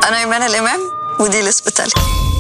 أنا إيمان الإمام ودي الاسبيتالي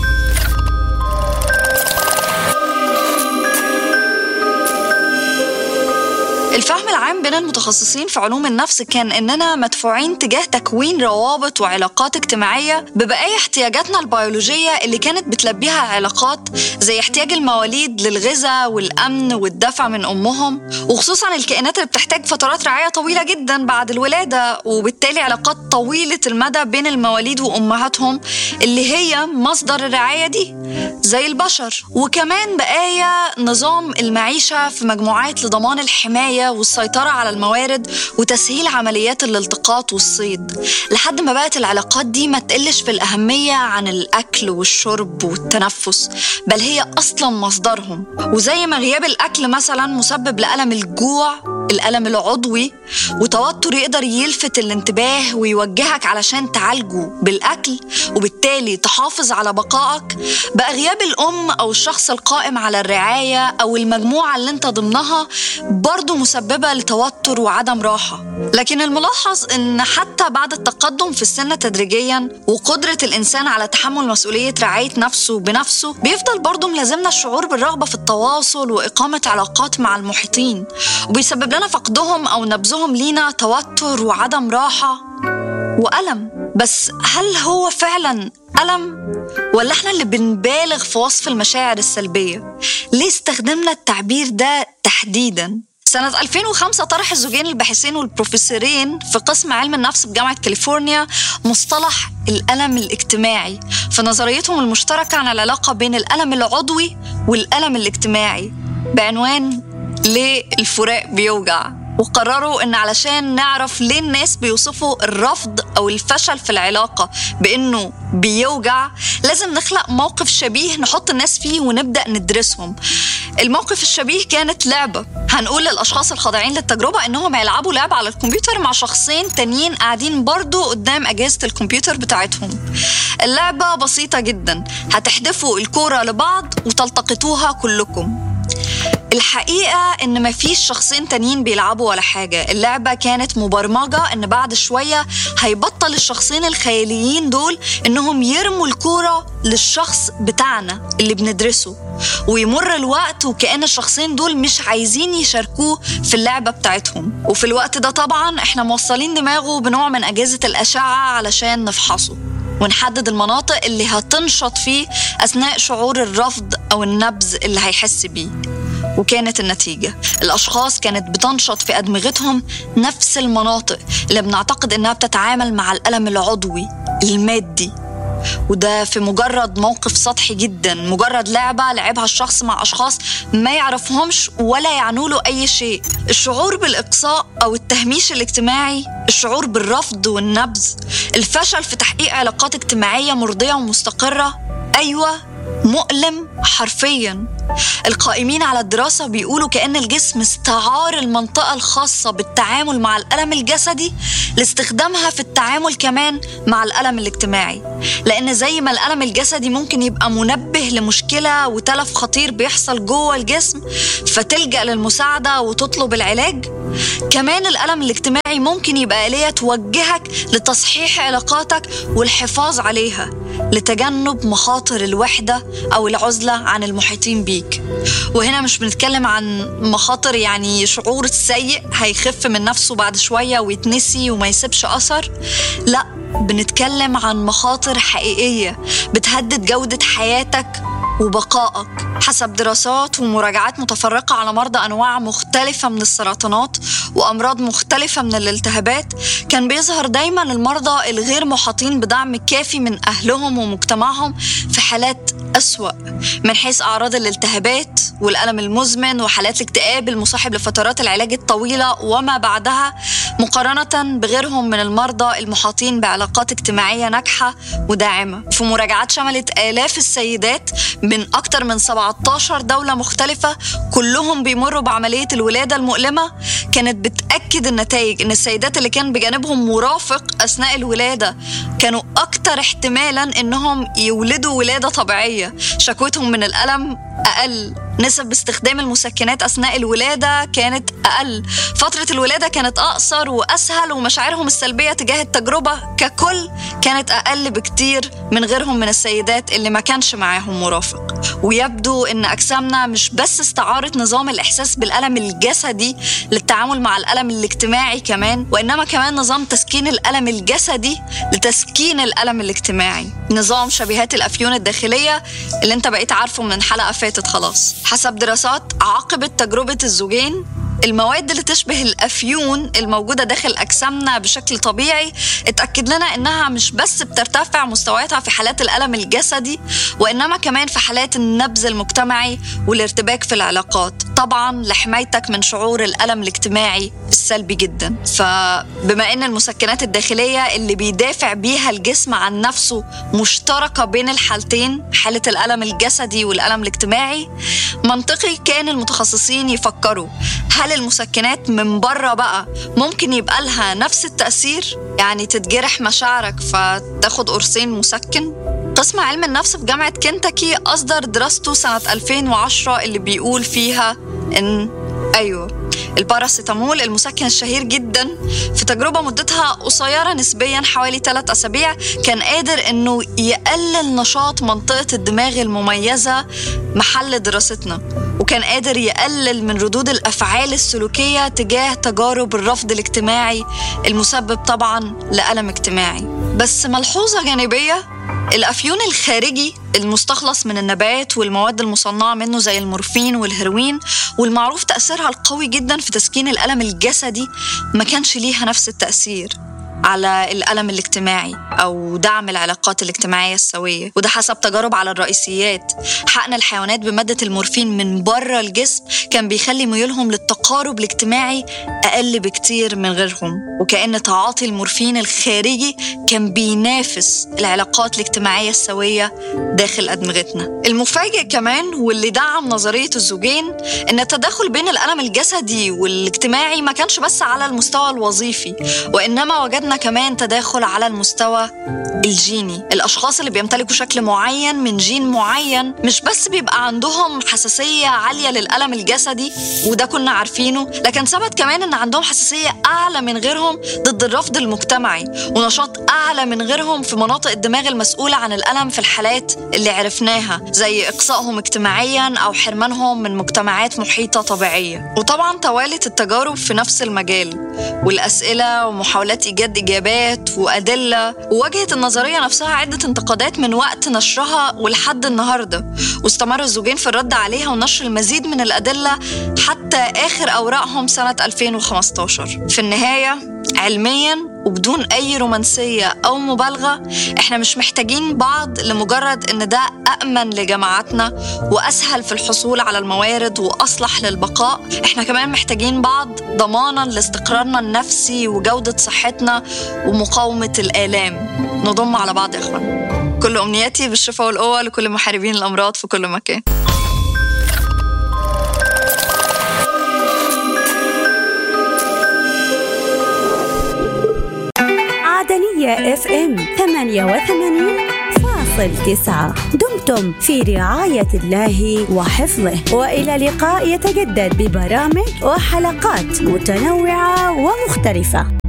الفهم العام بين المتخصصين في علوم النفس كان إننا مدفوعين تجاه تكوين روابط وعلاقات اجتماعية ببقايا احتياجاتنا البيولوجية اللي كانت بتلبيها علاقات زي احتياج المواليد للغذاء والأمن والدفع من أمهم وخصوصا الكائنات اللي بتحتاج فترات رعاية طويلة جدا بعد الولادة وبالتالي علاقات طويلة المدى بين المواليد وأمهاتهم اللي هي مصدر الرعاية دي زي البشر وكمان بقايا نظام المعيشة في مجموعات لضمان الحماية والسيطرة على الموارد وتسهيل عمليات الالتقاط والصيد لحد ما بقت العلاقات دي ما تقلش في الأهمية عن الأكل والشرب والتنفس بل هي أصلا مصدرهم وزي ما غياب الأكل مثلا مسبب لألم الجوع الألم العضوي وتوتر يقدر يلفت الانتباه ويوجهك علشان تعالجه بالأكل وبالتالي تحافظ على بقائك بقى غياب الأم أو الشخص القائم على الرعاية أو المجموعة اللي انت ضمنها برضه مسببة لتوتر وعدم راحة لكن الملاحظ ان حتى بعد التقدم في السن تدريجيا وقدرة الإنسان على تحمل مسؤولية رعاية نفسه بنفسه بيفضل برضه ملازمنا الشعور بالرغبة في التواصل وإقامة علاقات مع المحيطين وبيسبب لنا فقدهم أو نبذهم لينا توتر وعدم راحة وألم بس هل هو فعلا ألم ولا احنا اللي بنبالغ في وصف المشاعر السلبية ليه استخدمنا التعبير ده تحديدا سنة 2005 طرح الزوجين الباحثين والبروفيسورين في قسم علم النفس بجامعة كاليفورنيا مصطلح الألم الاجتماعي في نظريتهم المشتركة عن العلاقة بين الألم العضوي والألم الاجتماعي بعنوان ليه الفراق بيوجع وقرروا ان علشان نعرف ليه الناس بيوصفوا الرفض او الفشل في العلاقه بانه بيوجع لازم نخلق موقف شبيه نحط الناس فيه ونبدا ندرسهم الموقف الشبيه كانت لعبه هنقول للاشخاص الخاضعين للتجربه انهم هيلعبوا لعبه على الكمبيوتر مع شخصين تانيين قاعدين برضو قدام اجهزه الكمبيوتر بتاعتهم اللعبه بسيطه جدا هتحدفوا الكوره لبعض وتلتقطوها كلكم الحقيقة إن مفيش شخصين تانيين بيلعبوا ولا حاجة اللعبة كانت مبرمجة إن بعد شوية هيبطل الشخصين الخياليين دول إنهم يرموا الكورة للشخص بتاعنا اللي بندرسه ويمر الوقت وكأن الشخصين دول مش عايزين يشاركوه في اللعبة بتاعتهم وفي الوقت ده طبعا إحنا موصلين دماغه بنوع من أجهزة الأشعة علشان نفحصه ونحدد المناطق اللي هتنشط فيه أثناء شعور الرفض أو النبذ اللي هيحس بيه وكانت النتيجة الأشخاص كانت بتنشط في أدمغتهم نفس المناطق اللي بنعتقد إنها بتتعامل مع الألم العضوي المادي وده في مجرد موقف سطحي جدا مجرد لعبة لعبها الشخص مع أشخاص ما يعرفهمش ولا يعنوا له أي شيء الشعور بالإقصاء أو التهميش الاجتماعي الشعور بالرفض والنبذ الفشل في تحقيق علاقات اجتماعية مرضية ومستقرة أيوة مؤلم حرفيا القائمين على الدراسة بيقولوا كأن الجسم استعار المنطقة الخاصة بالتعامل مع الألم الجسدي لاستخدامها في التعامل كمان مع الألم الاجتماعي لأن زي ما الألم الجسدي ممكن يبقى منبه لمشكلة وتلف خطير بيحصل جوه الجسم فتلجأ للمساعدة وتطلب العلاج كمان الألم الاجتماعي ممكن يبقى آلية توجهك لتصحيح علاقاتك والحفاظ عليها لتجنب مخاطر الوحدة أو العزلة عن المحيطين بيك وهنا مش بنتكلم عن مخاطر يعني شعور سيء هيخف من نفسه بعد شوية ويتنسي وما يسيبش أثر لا بنتكلم عن مخاطر حقيقية بتهدد جودة حياتك وبقائك حسب دراسات ومراجعات متفرقة على مرضى أنواع مختلفة من السرطانات وأمراض مختلفة من الالتهابات كان بيظهر دايما المرضى الغير محاطين بدعم كافي من أهلهم ومجتمعهم في حالات أسوأ من حيث أعراض الالتهابات والألم المزمن وحالات الاكتئاب المصاحب لفترات العلاج الطويلة وما بعدها مقارنة بغيرهم من المرضى المحاطين بعلاقات اجتماعية ناجحة وداعمة في مراجعات شملت آلاف السيدات من أكثر من 17 دولة مختلفة كلهم بيمروا بعملية الولادة المؤلمة كانت بتأكد النتائج إن السيدات اللي كان بجانبهم مرافق أثناء الولادة كانوا أكثر احتمالا إنهم يولدوا ولادة طبيعية شكوتهم من الألم أقل نسب استخدام المسكنات أثناء الولادة كانت أقل فترة الولادة كانت أقصر وأسهل ومشاعرهم السلبية تجاه التجربة ككل كانت أقل بكتير من غيرهم من السيدات اللي ما كانش معاهم مرافق ويبدو أن أجسامنا مش بس استعارت نظام الإحساس بالألم الجسدي للتعامل مع الألم الاجتماعي كمان وإنما كمان نظام تسكين الألم الجسدي لتسكين الألم الاجتماعي نظام شبيهات الأفيون الداخلية اللي انت بقيت عارفه من حلقة فاتت خلاص حسب دراسات عقبت تجربة الزوجين المواد اللي تشبه الافيون الموجوده داخل اجسامنا بشكل طبيعي اتاكد لنا انها مش بس بترتفع مستوياتها في حالات الالم الجسدي وانما كمان في حالات النبذ المجتمعي والارتباك في العلاقات طبعا لحمايتك من شعور الالم الاجتماعي السلبي جدا فبما ان المسكنات الداخليه اللي بيدافع بيها الجسم عن نفسه مشتركه بين الحالتين حاله الالم الجسدي والالم الاجتماعي منطقي كان المتخصصين يفكروا هل المسكنات من بره بقى ممكن يبقى لها نفس التأثير؟ يعني تتجرح مشاعرك فتاخد قرصين مسكن؟ قسم علم النفس في جامعة كنتاكي أصدر دراسته سنة 2010 اللي بيقول فيها إن أيوه الباراسيتامول المسكن الشهير جدا في تجربة مدتها قصيرة نسبيا حوالي ثلاث أسابيع كان قادر إنه يقلل نشاط منطقة الدماغ المميزة محل دراستنا وكان قادر يقلل من ردود الأفعال السلوكية تجاه تجارب الرفض الاجتماعي المسبب طبعا لألم اجتماعي بس ملحوظة جانبية الأفيون الخارجي المستخلص من النبات والمواد المصنعة منه زي المورفين والهيروين والمعروف تأثيرها القوي جدا في تسكين الألم الجسدي ما كانش ليها نفس التأثير على الألم الاجتماعي أو دعم العلاقات الاجتماعية السوية وده حسب تجارب على الرئيسيات حقن الحيوانات بمادة المورفين من بره الجسم كان بيخلي ميولهم للتقارب الاجتماعي أقل بكتير من غيرهم وكأن تعاطي المورفين الخارجي كان بينافس العلاقات الاجتماعية السوية داخل أدمغتنا المفاجئ كمان واللي دعم نظرية الزوجين إن التداخل بين الألم الجسدي والاجتماعي ما كانش بس على المستوى الوظيفي وإنما وجدنا كمان تداخل على المستوى الجيني الأشخاص اللي بيمتلكوا شكل معين من جين معين مش بس بيبقى عندهم حساسية عالية للألم الجسدي وده كنا عارفينه لكن ثبت كمان إن عندهم حساسية أعلى من غيرهم ضد الرفض المجتمعي ونشاط أعلى من غيرهم في مناطق الدماغ المسؤولة عن الألم في الحالات اللي عرفناها زي إقصائهم اجتماعيا أو حرمانهم من مجتمعات محيطة طبيعية وطبعا توالت التجارب في نفس المجال والأسئلة ومحاولات إيجاد إجابات وأدلة وواجهت النظرية نفسها عدة انتقادات من وقت نشرها ولحد النهاردة واستمر الزوجين في الرد عليها ونشر المزيد من الأدلة حتى آخر أوراقهم سنة 2015 في النهاية علميا وبدون أي رومانسية أو مبالغة إحنا مش محتاجين بعض لمجرد إن ده أأمن لجماعاتنا وأسهل في الحصول على الموارد وأصلح للبقاء إحنا كمان محتاجين بعض ضمانا لاستقرارنا النفسي وجودة صحتنا ومقاومة الآلام نضم على بعض يا إخوان كل أمنياتي بالشفاء والقوة لكل محاربين الأمراض في كل مكان عدنية اف ام 88.9 دمتم في رعاية الله وحفظه وإلى لقاء يتجدد ببرامج وحلقات متنوعة ومختلفة